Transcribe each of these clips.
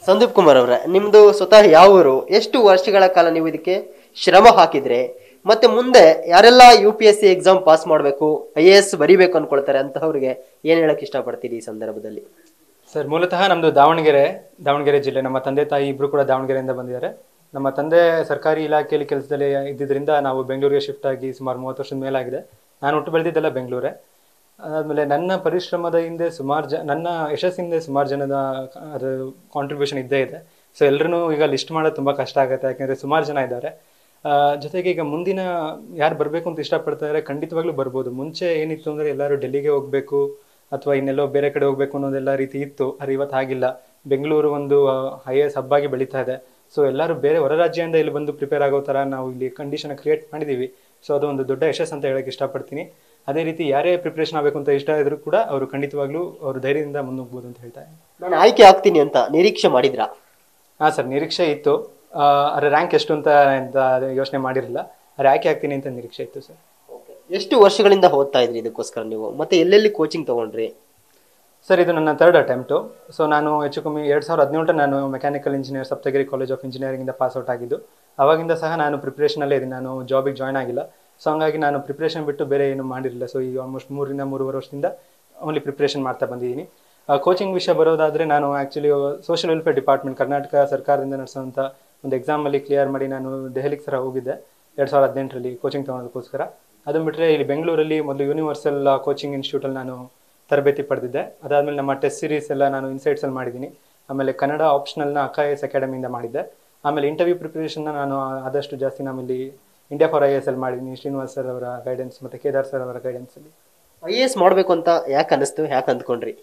ಸಂದೀಪ್ ಕುಮಾರ್ ಅವರೇ ನಿಮ್ದು ಸ್ವತಃ ಯಾವ ಊರು ಎಷ್ಟು ವರ್ಷಗಳ ಕಾಲ ನೀವು ಇದಕ್ಕೆ ಶ್ರಮ ಹಾಕಿದ್ರೆ ಮತ್ತೆ ಮುಂದೆ ಯಾರೆಲ್ಲ U P S C exam pass ಮಾಡಬೇಕು ಐ ಎ ಎಸ್ ಬರಿಬೇಕು ಅನ್ಕೊಳ್ತಾರೆ ಅಂತವ್ರಿಗೆ ಏನ್ ಹೇಳಕ್ ಇಷ್ಟಪಡ್ತೀರಿ ಈ ಸಂದರ್ಭದಲ್ಲಿ ಸರ್ ಮೂಲತಃ ನಮ್ಮದು ದಾವಣಗೆರೆ ದಾವಣಗೆರೆ ಜಿಲ್ಲೆ ನಮ್ಮ ತಂದೆ ತಾಯಿ ಇಬ್ಬರು ಕೂಡ ದಾವಣಗೆರೆಯಿಂದ ಬಂದಿದ್ದಾರೆ ನಮ್ಮ ತಂದೆ ಸರ್ಕಾರಿ ಇಲಾಖೆಯಲ್ಲಿ ಕೆಲಸದಲ್ಲಿ ಇದ್ದಿದ್ದರಿಂದ ನಾವು ಬೆಂಗಳೂರಿಗೆ ಶಿಫ್ಟ್ ಆಗಿ ಸುಮಾರು ಮೂವತ್ತು ವರ್ಷದ ಮೇಲಾಗಿದೆ ನಾನು ಹುಟ್ಟು ಬೆಳೆದಿದ್ದೆಲ್ಲ ಬೆಂಗಳೂರೇ ಆದಮೇಲೆ ನನ್ನ ಪರಿಶ್ರಮದ ಹಿಂದೆ ಸುಮಾರು ಜ ನನ್ನ ಯಶಸ್ಸಿಂದ ಸುಮಾರು ಜನದ ಅದು ಕಾಂಟ್ರಿಬ್ಯೂಷನ್ ಇದ್ದೇ ಇದೆ ಸೊ ಎಲ್ಲರೂ ಈಗ ಲಿಸ್ಟ್ ಮಾಡೋದು ತುಂಬ ಕಷ್ಟ ಆಗುತ್ತೆ ಯಾಕೆಂದರೆ ಸುಮಾರು ಜನ ಇದ್ದಾರೆ ಆ, ಜೊತೆಗೆ ಈಗ ಮುಂದಿನ ಯಾರು ಬರಬೇಕು ಅಂತ ಇಷ್ಟಪಡ್ತಾರೆ ಖಂಡಿತವಾಗ್ಲೂ ಬರ್ಬೋದು ಮುಂಚೆ ಏನಿತ್ತು ಅಂದರೆ ಎಲ್ಲರೂ ಡೆಲ್ಲಿಗೆ ಹೋಗಬೇಕು ಅಥವಾ ಇನ್ನೆಲ್ಲೋ ಬೇರೆ ಕಡೆ ಹೋಗ್ಬೇಕು ಅನ್ನೋದೆಲ್ಲ ರೀತಿ ಇತ್ತು ಆದರೆ ಇವತ್ತು ಹಾಗಿಲ್ಲ ಬೆಂಗಳೂರು ಒಂದು ಐ ಎಸ್ ಹಬ್ಬಾಗಿ ಬೆಳೀತಾ ಇದೆ ಸೊ ಎಲ್ಲರೂ ಬೇರೆ ಹೊರ ರಾಜ್ಯದಿಂದ ಇಲ್ಲಿ ಬಂದು ಪ್ರಿಪೇರ್ ಆಗೋ ಥರ ನಾವು ಇಲ್ಲಿ ಕಂಡೀಷನ್ ಕ್ರಿಯೇಟ್ ಮಾಡಿದ್ದೀವಿ ಸೊ ಅದು ಒಂದು ದೊಡ್ಡ ಯಶಸ್ಸು ಅಂತ ಹೇಳಕ್ಕೆ ಇಷ್ಟಪಡ್ತೀನಿ ಅದೇ ರೀತಿ ಯಾರೇ ಪ್ರಿಪ್ರೇಷನ್ ಆಗಬೇಕು ಅಂತ ಇಷ್ಟ ಇದ್ರೂ ಕೂಡ ಅವರು ಖಂಡಿತವಾಗ್ಲೂ ಅವರು ಧೈರ್ಯದಿಂದ ಮುನ್ನುಗ್ಬೋದು ಅಂತ ಹೇಳ್ತಾ ಇದ್ದೀನಿ ನಾನು ಆಯ್ಕೆ ಆಗ್ತೀನಿ ಅಂತ ನಿರೀಕ್ಷೆ ಮಾಡಿದ್ರಾ ಹಾಂ ಸರ್ ನಿರೀಕ್ಷೆ ಇತ್ತು ಆ, ಅದ್ರ ರ್ಯಾಂಕ್ ಎಷ್ಟು ಅಂತ ಅಂತ ಯೋಚನೆ ಮಾಡಿರಲಿಲ್ಲ ಅದ್ರ ಆಯ್ಕೆ ಆಗ್ತೀನಿ ಅಂತ ನಿರೀಕ್ಷೆ ಇತ್ತು ಸರ್ ಎಷ್ಟು ವರ್ಷಗಳಿಂದ ಓದ್ತಾ ಇದ್ರಿ ಇದಕ್ಕೋಸ್ಕರ ನೀವು ಮತ್ತೆ ಎಲ್ಲೆಲ್ಲಿ ಕೋಚಿಂಗ್ ತಗೊಂಡ್ರಿ ಸರ್ ಇದು ನನ್ನ ಥರ್ಡ್ ಅಟೆಂಪ್ಟು ಸೊ ನಾನು ಹೆಚ್ಚು ಕಮ್ಮಿ ಎರಡು ಸಾವಿರದ ಹದಿನೇಳು ನಾನು mechanical engineer Saptagiri college of ಇಂಜಿನಿಯರಿಂಗಿಂದ ಪಾಸ್ ಔಟ್ ಆಗಿದ್ದು ಅವಾಗಿಂದ ಸಹ ನಾನು ಪ್ರಿಪ್ರೇಷನಲ್ಲೇ ಇದ್ದೀನಿ ನಾನು ಜಾಬಿಗೆ ಜಾಯ್ನ್ ಆಗಿಲ್ಲ ಸೊ ಹಂಗಾಗಿ ನಾನು ಪ್ರಿಪ್ರೇಷನ್ ಬಿಟ್ಟು ಬೇರೆ ಏನು ಮಾಡಿರಲಿಲ್ಲ ಸೊ ಈ ಆಲ್ಮೋಸ್ಟ್ ಮೂರಿಂದ ಮೂರುವರೆ ವರ್ಷದಿಂದ ಓನ್ಲಿ ಪ್ರಿಪ್ರೇಷನ್ ಮಾಡ್ತಾ ಬಂದಿದ್ದೀನಿ ಕೋಚಿಂಗ್ ವಿಷಯ ಬರೋದಾದರೆ ನಾನು actually social welfare department Karnataka ಸರ್ಕಾರದಿಂದ ನಡೆಸುವಂಥ ಒಂದು ಎಕ್ಸಾಮಲ್ಲಿ ಕ್ಲಿಯರ್ ಮಾಡಿ ನಾನು ದೆಹಲಿಗೆ ಸಹ ಹೋಗಿದ್ದೆ ಎರಡು ಸಾವಿರದ ಹದಿನೆಂಟರಲ್ಲಿ ಕೋಚಿಂಗ್ ತೊಗೊಳೋದಕ್ಕೋಸ್ಕರ ಅದನ್ನು ಬಿಟ್ಟರೆ ಇಲ್ಲಿ ಬೆಂಗಳೂರಲ್ಲಿ ಮೊದಲು ಯೂನಿವರ್ಸಲ್ ಕೋಚಿಂಗ್ ಇನ್ಸ್ಟಿಟ್ಯೂಟಲ್ಲಿ ನಾನು ತರಬೇತಿ ಪಡೆದಿದ್ದೆ ಅದಾದಮೇಲೆ ನಮ್ಮ ಟೆಸ್ಟ್ ಸೀರೀಸ್ ಎಲ್ಲ ನಾನು ಇನ್ಸೈಟ್ಸಲ್ಲಿ ಮಾಡಿದ್ದೀನಿ ಆಮೇಲೆ ಕನ್ನಡ ಆಪ್ಷನಲ್ನ ಅಕಾಯಸ್ ಅಕಾಡೆಮಿಯಿಂದ ಮಾಡಿದ್ದೆ ಆಮೇಲೆ ಇಂಟರ್ವ್ಯೂ ಪ್ರಿಪ್ರೇಷನ್ನ ನಾನು ಆದಷ್ಟು ಜಾಸ್ತಿ ನಮ್ಮಲ್ಲಿ ಇಂಡಿಯಾ ಫಾರ್ ಐ ಎಸ್ ಅಲ್ಲಿ ಮಾಡಿದ್ದೀನಿ ಶ್ರೀನಿವಾಸ್ ಸರ್ ಅವರ ಗೈಡೆನ್ಸ್ ಮತ್ತು ಕೇದಾರ್ ಸರ್ ಅವರ ಗೈಡೆನ್ಸಲ್ಲಿ ಐ ಎ ಎಸ್ ಮಾಡಬೇಕು ಅಂತ ಯಾಕೆ ಅನಿಸ್ತು ಯಾಕೆ ಅಂದ್ಕೊಂಡ್ರಿ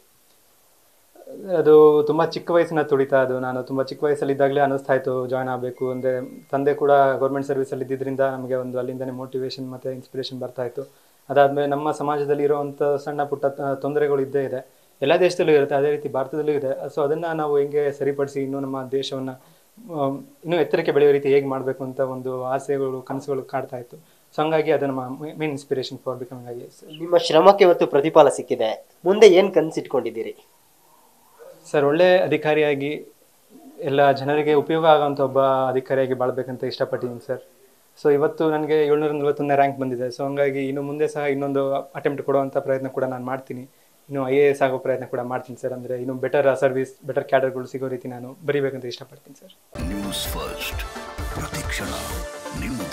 ಅದು ತುಂಬ ಚಿಕ್ಕ ವಯಸ್ಸಿನ ತುಡಿತ ಅದು ನಾನು ತುಂಬ ಚಿಕ್ಕ ವಯಸ್ಸಲ್ಲಿದ್ದಾಗಲೇ ಅನ್ನಿಸ್ತಾ ಇತ್ತು ಜಾಯ್ನ್ ಆಗಬೇಕು ಅಂದರೆ ತಂದೆ ಕೂಡ ಗೌರ್ಮೆಂಟ್ ಸರ್ವಿಸಲ್ಲಿ ಇದ್ದಿದ್ದರಿಂದ ನಮಗೆ ಒಂದು ಅಲ್ಲಿಂದನೇ ಮೋಟಿವೇಶನ್ ಮತ್ತು ಇನ್ಸ್ಪಿರೇಷನ್ ಬರ್ತಾ ಇತ್ತು ಅದಾದಮೇಲೆ ನಮ್ಮ ಸಮಾಜದಲ್ಲಿ ಇರುವಂಥ ಸಣ್ಣ ಪುಟ್ಟ ತ- ತೊಂದರೆಗಳು ಇದ್ದೇ ಇದೆ ಎಲ್ಲ ದೇಶದಲ್ಲೂ ಇರುತ್ತೆ ಅದೇ ರೀತಿ ಭಾರತದಲ್ಲೂ ಇದೆ ಸೊ ಅದನ್ನು ನಾವು ಹೆಂಗೆ ಸರಿಪಡಿಸಿ ಇನ್ನೂ ನಮ್ಮ ದೇಶವನ್ನು ಇನ್ನೂ ಎತ್ತರಕ್ಕೆ ಬೆಳೆಯೋ ರೀತಿ ಹೇಗೆ ಮಾಡಬೇಕು ಅಂತ ಒಂದು ಆಸೆಗಳು ಕನಸುಗಳು ಕಾಡ್ತಾ ಇತ್ತು ಸೊ ಹಂಗಾಗಿ ಅದು ನಮ್ಮ main inspiration for becoming I S ನಿಮ್ಮ ಶ್ರಮಕ್ಕೆ ಇವತ್ತು ಪ್ರತಿಫಲ ಸಿಕ್ಕಿದೆ ಮುಂದೆ ಏನ್ ಕನ್ಸಿಟ್ಕೊಂಡಿದ್ದೀರಿ ಸರ್ ಒಳ್ಳೆ ಅಧಿಕಾರಿಯಾಗಿ ಎಲ್ಲ ಜನರಿಗೆ ಉಪಯೋಗ ಆಗೋಂಥ ಒಬ್ಬ ಅಧಿಕಾರಿಯಾಗಿ ಬಾಳ್ಬೇಕಂತ ಇಷ್ಟಪಟ್ಟಿದ್ದೀನಿ ಸರ್ ಸೊ ಇವತ್ತು ನನಗೆ ಏಳ್ನೂರ ನಲವತ್ತೊಂದನೇ ರ್ಯಾಂಕ್ ಬಂದಿದೆ ಸೊ ಹಂಗಾಗಿ ಇನ್ನು ಮುಂದೆ ಸಹ ಇನ್ನೊಂದು ಅಟೆಂಪ್ಟ್ ಕೊಡುವಂಥ ಪ್ರಯತ್ನ ಕೂಡ ನಾನು ಮಾಡ್ತೀನಿ ಇನ್ನು ಐ ಎ ಎಸ್ ಆಗೋ ಪ್ರಯತ್ನ ಕೂಡ ಮಾಡ್ತೀನಿ ಸರ್ ಅಂದರೆ ಇನ್ನು ಬೆಟರ್ ಸರ್ವಿಸ್ ಬೆಟರ್ ಕ್ಯಾಡರ್ಗಳು ಸಿಗೋ ರೀತಿ ನಾನು ಬರಿಬೇಕಂತ ಇಷ್ಟಪಡ್ತೀನಿ ಸರ್ ನ್ಯೂಸ್ ಫಸ್ಟ್ ಪ್ರತಿಕ್ಷಣ ನಿಮ್ಮ